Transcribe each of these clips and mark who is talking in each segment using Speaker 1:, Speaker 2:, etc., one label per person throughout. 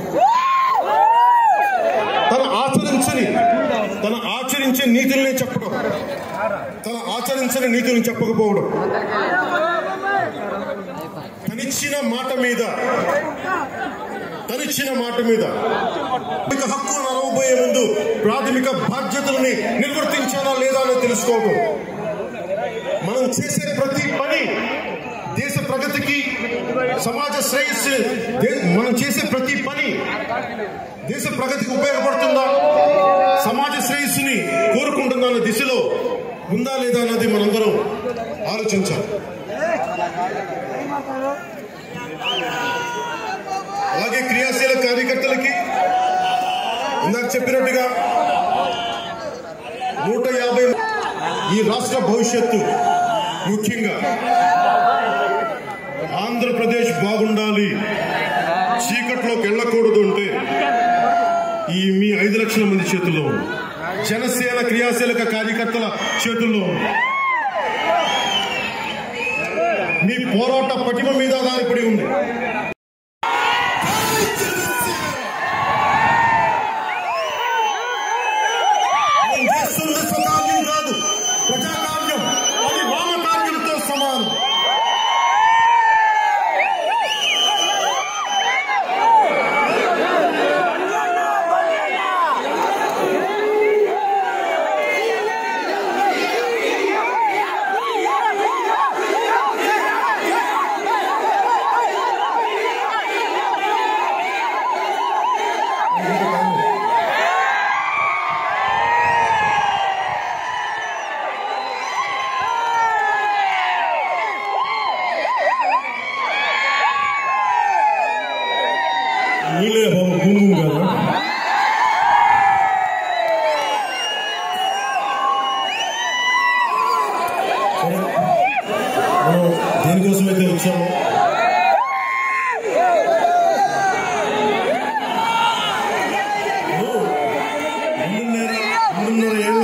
Speaker 1: తన ఆచరించని తన ఆచరించే నీతుల్ని చెప్పడం తన ఆచరించని నీతులను చెప్పకపోవడం తనిచ్చిన మాట మీద తనిచ్చిన మాట మీద ప్రాథమిక హక్కులను అరవబోయే ముందు ప్రాథమిక బాధ్యతలని నిర్వర్తించాలా లేదా అని తెలుసుకోవడం మనం చేసే ప్రతి పని దేశ ప్రగతికి సమాజ శ్రేయస్సు దే- మనం చేసే ప్రతి పని దేశ ప్రగతికి ఉపయోగపడుతుందా సమాజ శ్రేయస్సుని కోరుకుంటుందా అన్న దిశలో ఉందా లేదా అన్నది మనందరం ఆలోచించాలి అలాగే క్రియాశీల కార్యకర్తలకి ఇందాక చెప్పినట్టుగా నూట యాభై ఈ రాష్ట్ర భవిష్యత్తు ముఖ్యంగా ఆంధ్రప్రదేశ్ బాగుండాలి చీకట్లోకి వెళ్ళకూడదు అంటే ఈ మీ ఐదు లక్షల మంది చేతుల్లో ఉంది జనసేన క్రియాశీలక కార్యకర్తల చేతుల్లో ఉంది మీ పోరాట పటిమ మీద ఆధారపడి ఉంది మనం చేస్తుంది స్వకార్యం కాదు ప్రజాకార్యం అది వామకార్యంతో సమానం నీలే బాబు భూమి కదా సరే. మనం దేనికోసమైతే వచ్చాము రెండున్నర రెండున్నర ఏళ్ళ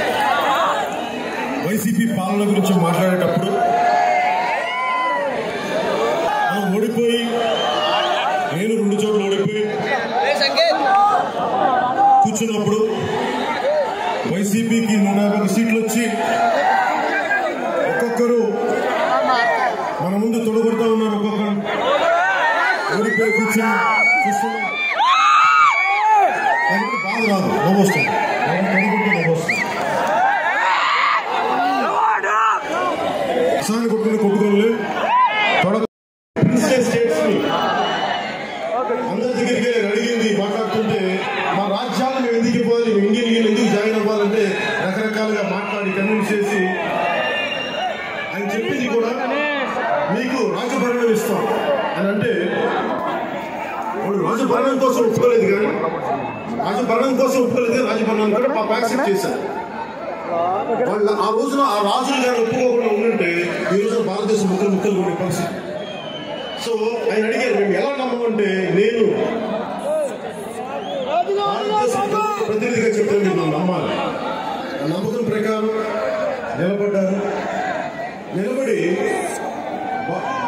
Speaker 1: వైసీపీ పాలన గురించి మాట్లాడేటప్పుడు మనం ఓడిపోయి నేను రెండు చోట్ల ఓడిపోయి కూర్చున్నప్పుడు వైసీపీకి నూట యాభై ఒక సీట్లు వచ్చి ఒక్కొక్కరు మన ముందు తొడగొడతా ఉన్నారు ఒక్కొక్కరు ఓడిపోయి కూర్చుని చూస్తున్నాం దానికి బాధ రాదు నవ్వు వస్తుంది ఎవరు తొడగొట్టే నవ్వు వస్తుంది అసాన్ని కొట్టుకుని కొట్టుకోలే తొడగ స్టేట్స్ ని అందరి దగ్గరికి వెళ్ళి అడిగింది మాట్లాడుతుంటే మా రాజ్యాలు మేము ఎందుకు ఇవ్వాలి మేము ఇండియన్ యూనియన్ ఎందుకు జాయిన్ అవ్వాలంటే రకరకాలుగా మాట్లాడి కన్విన్స్ చేసి ఆయన చెప్పింది కూడా మీకు రాజభరణం ఇస్తాం అని అంటే వాడు రాజభరణం కోసం ఒప్పుకోలేదు కానీ రాజభరణం కోసం ఒప్పుకోలేదు కానీ రాజభరణం కూడా పాప యాక్సెప్ట్ చేశారు వాళ్ళ ఆ రోజున ఆ రాజులు గారు ఒప్పుకోకుండా ఉండుంటే ఈ రోజు భారతదేశం ముక్కలు ముక్కలు ఉండే పరిస్థితి సో ఆయన అడిగారు మేము ఎలా నమ్మమంటే నేను భారతదేశ ప్రతినిధిగా చెప్తే మీరు నన్ను నమ్మాలి ఆ నమ్మకం ప్రకారం నిలబడ్డారు నిలబడి భా-